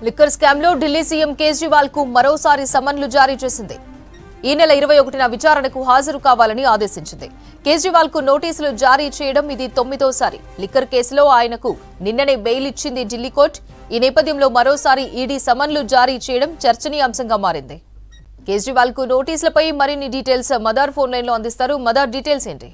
liquor scam లో Delhi CM Kejriwal కు మరోసారి సమన్లు జారీ చేసింది ఈ నెల ఇరవై ఒకటిన విచారణకు హాజరు కావాలని ఆదేశించింది కేజ్రీవాల్ కు నోటీసులు జారీ చేయడం ఇది తొమ్మిదోసారి లిక్కర్ కేసులో ఆయనకు నిన్ననే బెయిల్ ఇచ్చింది ఢిల్లీ కోర్టు ఈ నేపథ్యంలో మరోసారి ఈడీ సమన్లు జారీ చేయడం చర్చనీయాంశంగా మారింది కేజ్రీవాల్ కు నోటీసులపై మరిన్ని డీటెయిల్స్ మదర్ ఫోన్ లైన్ లో అందిస్తారు మదర్ డీటెయిల్స్ ఏంటి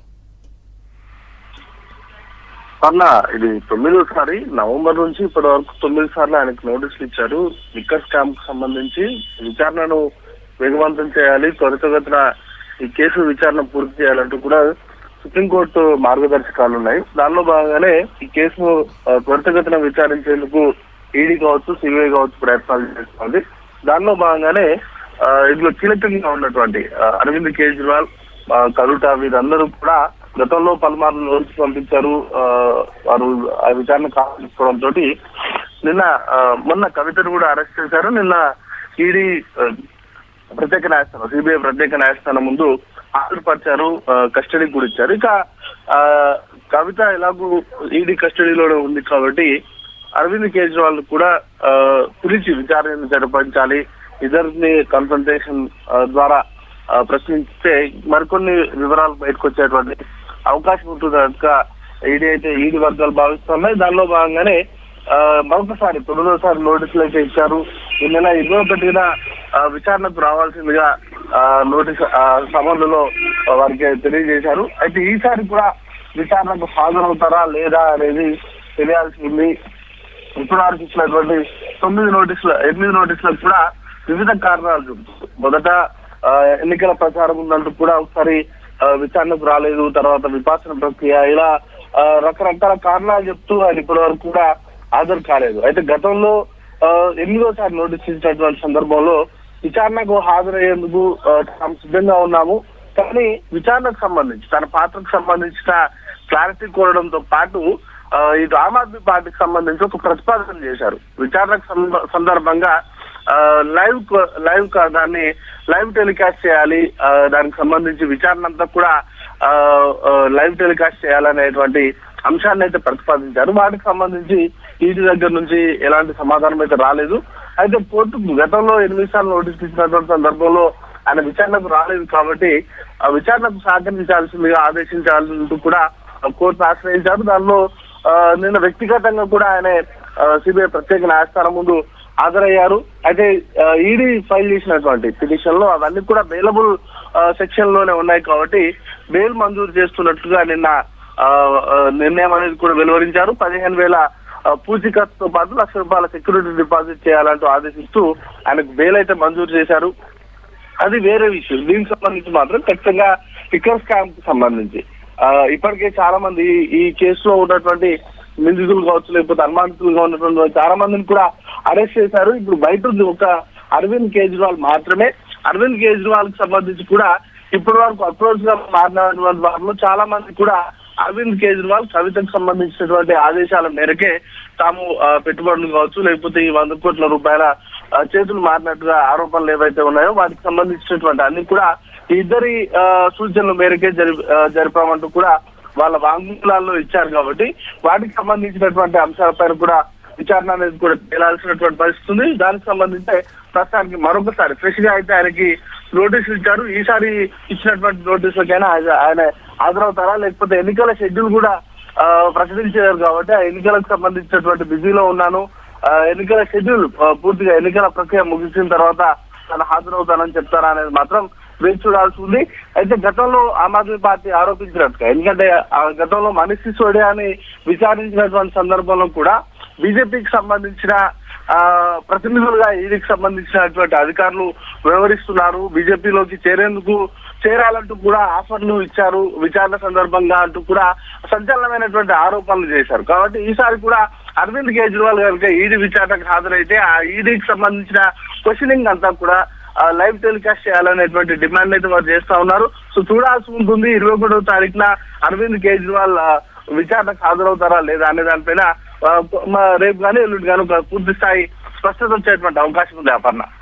అన్న ఇది తొమ్మిదోసారి నవంబర్ నుంచి ఇప్పటి వరకు తొమ్మిది సార్లు ఆయనకు నోటీసులు ఇచ్చారు లిక్కర్ స్కామ్ కు సంబంధించి విచారణను వేగవంతం చేయాలి త్వరితగతిన ఈ కేసు విచారణ పూర్తి చేయాలంటూ కూడా సుప్రీంకోర్టు మార్గదర్శకాలు ఉన్నాయి దానిలో భాగంగానే ఈ కేసును ఆ, త్వరితగతిన విచారించేందుకు ఈడీ కావచ్చు సిబిఐ కావచ్చు ప్రయత్నాలు చేస్తుంది దానిలో భాగంగానే ఆ, ఇందులో కీలకంగా ఉన్నటువంటి ఆ, అరవింద్ కేజ్రీవాల్ ఆ, కవిత వీరందరూ కూడా గతంలో పలుమార్లు నోటీసు పంపించారు ఆ, వారు ఆ విచారణ కావాలనుకోవడంతో నిన్న ఆ, మొన్న కవితను కూడా అరెస్ట్ చేశారు నిన్న ఈడీ ఆ, ప్రత్యేక న్యాయస్థానం సిబిఐ ప్రత్యేక న్యాయస్థానం ముందు హాజరుపరిచారు ఆ, కస్టడీకి కూడా ఇచ్చారు ఇక ఆ, కవిత ఎలాగూ ఈడీ కస్టడీలోనే ఉంది కాబట్టి అరవింద్ కేజ్రీవాల్ కూడా ఆ, పిలిచి విచారణ జరిపించాలి ఇద్దరిని కన్సల్టేషన్ ద్వారా ఆ, ప్రశ్నిస్తే మరికొన్ని వివరాలు బయటకు వచ్చేటువంటి అవకాశం ఉంటుందిగా ఈడీ అయితే ఈడీ వర్గాలు భావిస్తున్నాయి దానిలో భాగంగానే ఆ, మరొకసారి తొమ్మిదోసారి నోటీసులు అయితే ఇచ్చారు ఈ నెల ఇరవై ఒకటిన ఆ, విచారణకు రావాల్సిందిగా ఆ, నోటీస్ ఆ, సమన్లలో వారికి తెలియజేశారు అయితే ఈసారి కూడా విచారణకు హాజరవుతారా లేదా అనేది తెలియాల్సి ఉంది ఇప్పుడు వరకు ఇచ్చినటువంటి తొమ్మిది నోటీసులు ఎనిమిది నోటీసులకు కూడా వివిధ కారణాలు చూపుతారు మొదట ఆ, ఎన్నికల ప్రచారం ఉందంటూ కూడా ఒకసారి ఆ, విచారణకు రాలేదు తర్వాత విపాసన ప్రక్రియ ఇలా ఆ, రకరకాల కారణాలు చెప్తూ ఆయన ఇప్పటి వరకు కూడా హాజరు కాలేదు అయితే గతంలో ఆ, ఎనిమిదోసారి నోటీస్ ఇచ్చినటువంటి సందర్భంలో విచారణకు హాజరయ్యేందుకు ఆ, తాము సిద్ధంగా ఉన్నాము కానీ విచారణకు సంబంధించి తన పాత్రకు సంబంధించిన క్లారిటీ కోరడంతో పాటు ఆ, ఇటు ఆమ్ ఆద్మీ పార్టీకి సంబంధించి ఒక ప్రతిపాదన చేశారు విచారణకు సంద- సందర్భంగా ఆ, లైవ్ క- లైవ్ క- దాన్ని లైవ్ టెలికాస్ట్ చేయాలి ఆ, దానికి సంబంధించి విచారణ అంతా కూడా ఆ, ఆ, లైవ్ టెలికాస్ట్ చేయాలనేటువంటి అంశాన్ని అయితే ప్రతిపాదించారు వాటికి సంబంధించి ఈడీ దగ్గర నుంచి ఎలాంటి సమాధానం అయితే రాలేదు అయితే కోర్టు గతంలో ఎనిమిది సార్లు నోటీస్ ఇచ్చినటువంటి సందర్భంలో ఆయన విచారణకు రాలేదు కాబట్టి ఆ విచారణకు సహకరించాల్సిందిగా ఆదేశించాలంటూ కూడా ఆ కోర్టు ఆశ్రయించారు దానిలో ఆ, నిన్న వ్యక్తిగతంగా కూడా ఆయన సిబిఐ ప్రత్యేక న్యాయస్థానం ముందు హాజరయ్యారు అయితే ఈడీ ఫైల్ చేసినటువంటి పిటిషన్ లో అవన్నీ కూడా బెయిలబుల్ సెక్షన్ లోనే ఉన్నాయి కాబట్టి బెయిల్ మంజూరు చేస్తున్నట్లుగా నిన్న ఆ, ఆ, నిర్ణయం అనేది కూడా వెలువరించారు పదిహేను వేల ఆ, పూచీకత్తుతో పాటు లక్ష రూపాయల సెక్యూరిటీ డిపాజిట్ చేయాలంటూ ఆదేశిస్తూ ఆయనకు బెయిల్ అయితే మంజూరు చేశారు అది వేరే విషయం దీనికి సంబంధించి మాత్రం ఖచ్చితంగా టిక్కర్ స్కామ్ కు సంబంధించి ఆ, ఇప్పటికే చాలా మంది ఈ- ఈ కేసులో ఉన్నటువంటి నిందితులు కావచ్చు లేకపోతే అనుమానితులుగా ఉన్నటువంటి చాలా మందిని కూడా అరెస్ట్ చేశారు ఇప్పుడు బయట ఉంది ఒక అరవింద్ కేజ్రీవాల్ మాత్రమే అరవింద్ కేజ్రీవాల్ కి సంబంధించి కూడా ఇప్పటి వరకు అప్రోచ్ గా మారినటువంటి వారిలో చాలా మంది కూడా అరవింద్ కేజ్రీవాల్ కవితకు సంబంధించినటువంటి ఆదేశాల మేరకే తాము ఆ, పెట్టుబడులు కావచ్చు లేకపోతే ఈ వంద కోట్ల రూపాయల ఆ, చేతులు మారినట్టుగా ఆరోపణలు ఏవైతే ఉన్నాయో వాటికి సంబంధించినటువంటి అన్ని కూడా ఈ ఇద్దరి ఆ, సూచనల మేరకే జరి ఆ, జరిపామంటూ కూడా వాళ్ళ వాంగ్మూలాల్లో ఇచ్చారు కాబట్టి వాటికి సంబంధించినటువంటి అంశాలపైన కూడా విచారణ అనేది కూడా తేలాల్సినటువంటి పరిస్థితి ఉంది దానికి సంబంధించి ప్రస్తుతానికి మరొకసారి ఫ్రెష్ గా అయితే ఆయనకి నోటీసులు ఇచ్చారు ఈసారి ఇచ్చినటువంటి నోటీసులకైనా ఆయన ఆయన హాజరవుతారా లేకపోతే ఎన్నికల షెడ్యూల్ కూడా ఆ, ప్రకటించారు కాబట్టి ఆ ఎన్నికలకు సంబంధించినటువంటి బిజీలో ఉన్నాను ఆ, ఎన్నికల షెడ్యూల్ ఆ, పూర్తిగా ఎన్నికల ప్రక్రియ ముగిసిన తర్వాత తను హాజరవుతానని చెప్తారా అనేది మాత్రం వేచి చూడాల్సి ఉంది అయితే గతంలో ఆమ్ ఆద్మీ పార్టీ ఆరోపించినట్టుగా ఎందుకంటే ఆ గతంలో మనీష్ సిసోడియాని విచారించినటువంటి సందర్భంలో కూడా బీజేపీకి సంబంధించిన ఆ ప్రతినిధులుగా ఈడీకి సంబంధించినటువంటి అధికారులు వ్యవహరిస్తున్నారు బీజేపీలోకి చేరేందుకు చేరాలంటూ కూడా ఆఫర్లు ఇచ్చారు విచారణ సందర్భంగా అంటూ కూడా సంచలనమైనటువంటి ఆరోపణలు చేశారు కాబట్టి ఈసారి కూడా అరవింద్ కేజ్రీవాల్ కనుక ఈడీ విచారణకు హాజరైతే ఆ ఈడీకి సంబంధించిన క్వశ్చనింగ్ అంతా కూడా ఆ, లైవ్ టెలికాస్ట్ చేయాలనేటువంటి డిమాండ్ అయితే వారు చేస్తా ఉన్నారు సో చూడాల్సి ఉంటుంది ఇరవై ఒకటో తారీఖున అరవింద్ కేజ్రీవాల్ ఆ, విచారణకు హాజరవుతారా లేదా అనే దానిపైన ఆ, మ- రేపు కానీ ఎల్లుండి కానీ ఒక పూర్తి స్థాయి స్పష్టత వచ్చేటువంటి అవకాశం ఉంది అపర్ణ